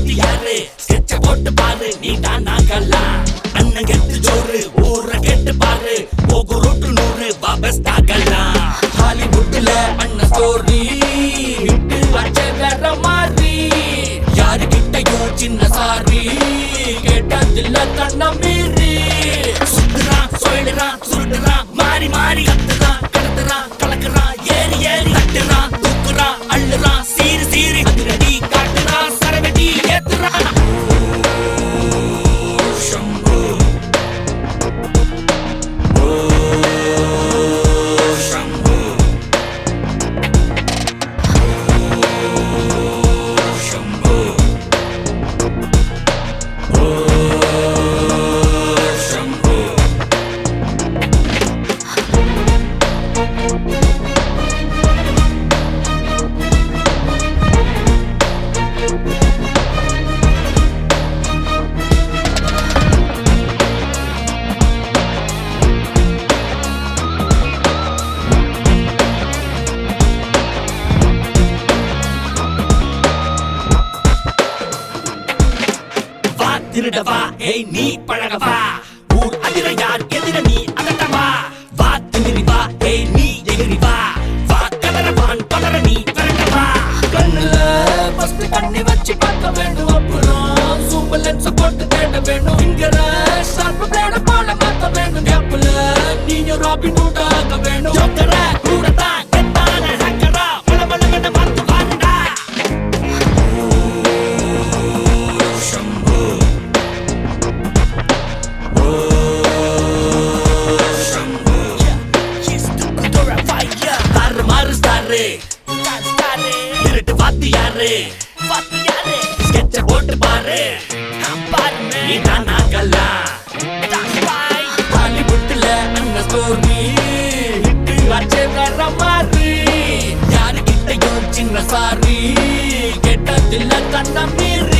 வாத்தியாரு ஸ்கெட்ச போட்டு பாரு நீ தான் நாங்கல்லா அண்ணன் கெட்டு ஜோறு ஊர கெட்டு பாரு போகு ரொட்டு நூறு வாபஸ் தாக்கலாம் ஹாலிவுட்ல அண்ணன் ஸ்டோரி விட்டு வச்ச வேற மாதிரி யாருகிட்டயும் சின்ன சாரி கேட்டதில்ல தன்ன மீறி சுத்துறான் சொல்லுறான் சுருட்டுறான் மாறி மாறி கத்துறான் கடத்துறான் கலக்குறான் ஏறி ஏறி தட்டுறான் தூக்குறான் அள்ளுறான் சீரி சீரி அதிரடி காட்டுறான் சரவெடி ஏத்துறான் சம்பு ஓ சம்பு சம்பு ஓ சம்பு வா திருடவா ஏய் நீ பழகவா ஊர் அதிர யார் எதிர நீ அதட்டவா வா திமிரி வா ஏய் நீ எகிரி வா வா கதறவான் பதற நீ விரட்டவா கண்ணுல ஃபர்ஸ்ட் கண்ணி வச்சு பார்க்க வேண்டும் அப்புறம் சூப்பர் லென்ஸ் போட்டு தேட வேண்டும் இங்கற ஷார்ப் பிளேட போல மாத்த வேண்டும் கேப்ல நீங்க ராபின் ஹுட் ஆக வேண்டும் ஜோக்கர கூட தான் கெட்டான ஹேக்கரா மல மலங்கன மாத்து வாருடா சம்பு Shampoo. She's too good to a fire. தாறு மாறு ஸ்டாரு. இருட்டு வாத்தியாரு. Sketch அ போட்டு பாரு. நீ தான் நாங்கல்லா. Hollywoodல அண்ணன் story. விட்டு வச்சே வேற மாதிரி. யாருகிட்டயும் சின்ன சாரி கேட்டதில்ல கண்ண மீறி